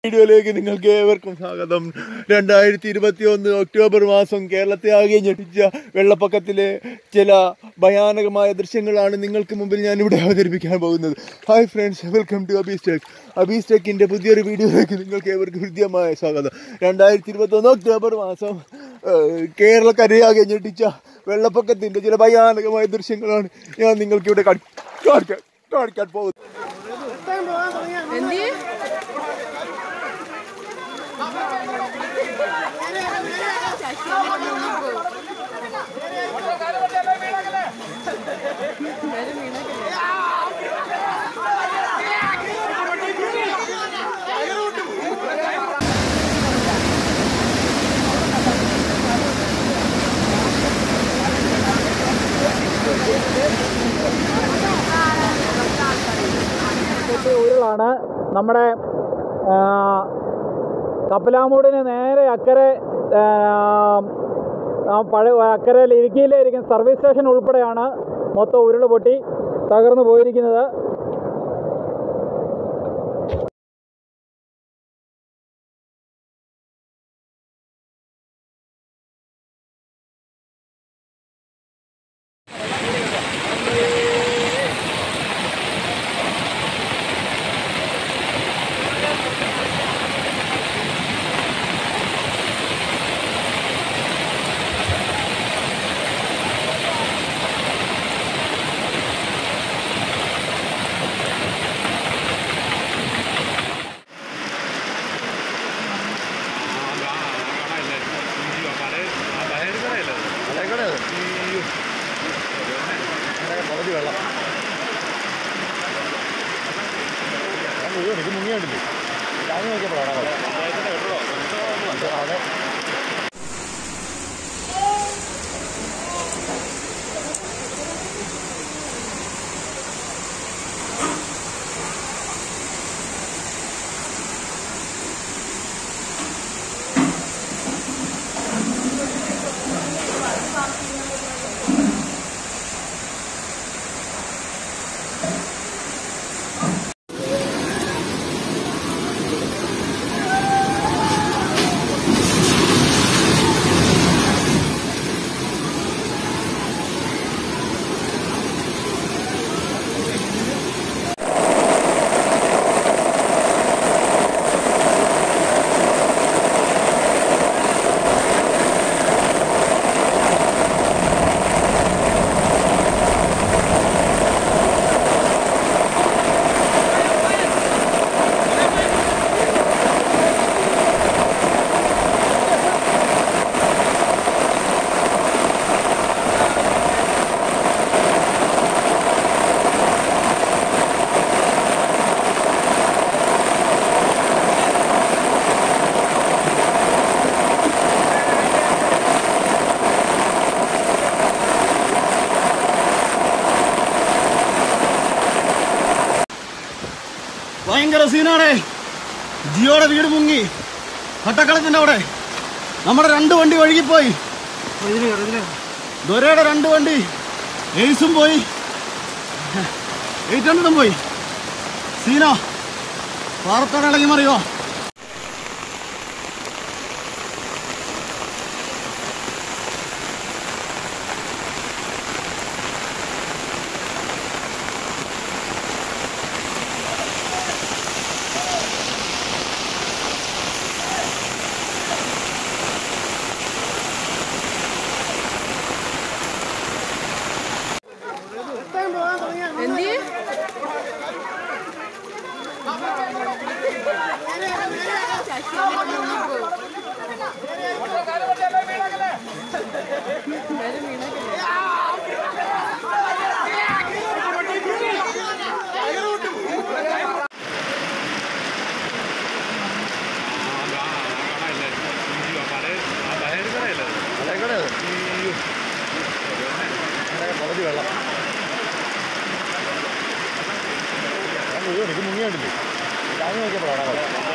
വീഡിയോയിലേക്ക് നിങ്ങൾക്ക് ഏവർക്കും സ്വാഗതം രണ്ടായിരത്തി ഇരുപത്തി ഒന്ന് ഒക്ടോബർ മാസം കേരളത്തെ ആകെ ഞെട്ടിച്ച വെള്ളപ്പൊക്കത്തിലെ ചില ഭയാനകമായ ദൃശ്യങ്ങളാണ് നിങ്ങൾക്ക് മുമ്പിൽ ഞാൻ ഇവിടെ അവതരിപ്പിക്കാൻ പോകുന്നത് hi friends welcome to Abees tech Abees ടെക്കിന്റെ പുതിയൊരു വീഡിയോയിലേക്ക് നിങ്ങൾക്ക് ഏവർക്കും ഹൃദ്യമായ സ്വാഗതം രണ്ടായിരത്തി ഇരുപത്തി ഒന്ന് ഒക്ടോബർ മാസം ഏഹ്, കേരളക്കരയാകെ ഞെട്ടിച്ച വെള്ളപ്പൊക്കത്തിന്റെ ചില ഭയാനകമായ ദൃശ്യങ്ങളാണ് ഞാൻ നിങ്ങൾക്ക് ഇവിടെ കാണിക്കാൻ കാണിക്കാൻ പോകുന്നത് എന്തി പൊട്ടിയ ഉരുളാണ് നമ്മുടെ ആ, കപ്പലാമൂടിന് നേരെ അക്കരെ ആ, ആ പഴയ അക്കരയിൽ ഇടുക്കിയിലിരിക്കുന്ന സർവീസ് സ്റ്റേഷൻ ഉൾപ്പെടെയാണ് മൊത്തം ഉരുൾ പൊട്ടി തകർന്നു പോയിരിക്കുന്നത് ഭയങ്കര സീനാണേ ജിയോടെ വീട് മുങ്ങി കട്ടക്കളത്തിന്റെ അവിടെ നമ്മുടെ രണ്ട് വണ്ടി ഒഴുകിപ്പോയി ദൊരയുടെ രണ്ട് വണ്ടി എയ്സും പോയി എയ്റ്റ് ഹൺഡ്രഡും പോയി സീനോ പാറത്തോടെ ഇളകി മറിയോ എന്തി മുങ്ങിയുണ്ടല്ലേ